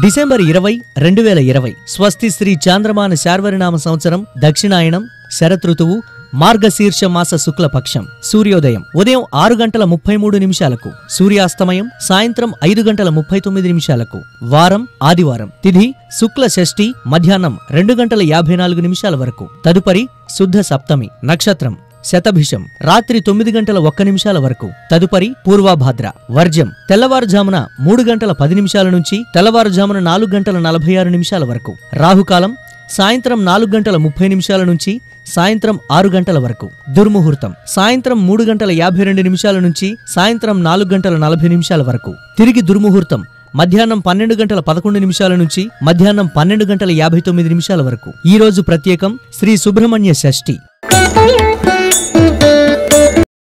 December ఇరవై రెండు వేల ఇరవై స్వస్తి శ్రీ చాంద్రమాన శార్వరినామ సంవత్సరం దక్షిణాయనం శరతృతువు మార్గశీర్ష మాస శుక్లపక్షం సూర్యోదయం ఉదయం ఆరు గంటల ముప్పై మూడు నిమిషాలకు సూర్యాస్తమయం సాయంత్రం ఐదు గంటల ముప్పై తొమ్మిది నిమిషాలకు వారం ఆదివారం తిథి శుక్ల షష్ఠి మధ్యాహ్నం రెండు గంటల యాభై నాలుగు నిమిషాల వరకు తదుపరి శుద్ధ సప్తమి నక్షత్రం శతభిషం రాత్రి తొమ్మిది గంటల ఒక్క నిమిషాల వరకు తదుపరి పూర్వాభాద్ర వర్జ్యం తెల్లవారుజామున మూడు గంటల పది నిమిషాల నుంచి తెల్లవారుజామున నాలుగు గంటల నలభై ఆరు నిమిషాల వరకు రాహుకాలం సాయంత్రం నాలుగు గంటల ముప్పై నిమిషాల నుంచి సాయంత్రం ఆరు గంటల వరకు దుర్ముహూర్తం సాయంత్రం మూడు గంటల యాభై రెండు నిమిషాల నుంచి సాయంత్రం నాలుగు గంటల నలభై నిమిషాల వరకు తిరిగి దుర్ముహూర్తం మధ్యాహ్నం పన్నెండు గంటల పదకొండు నిమిషాల నుంచి మధ్యాహ్నం పన్నెండు గంటల యాభై తొమ్మిది నిమిషాల వరకు ఈ రోజు ప్రత్యేకం శ్రీ సుబ్రహ్మణ్య షష్ఠి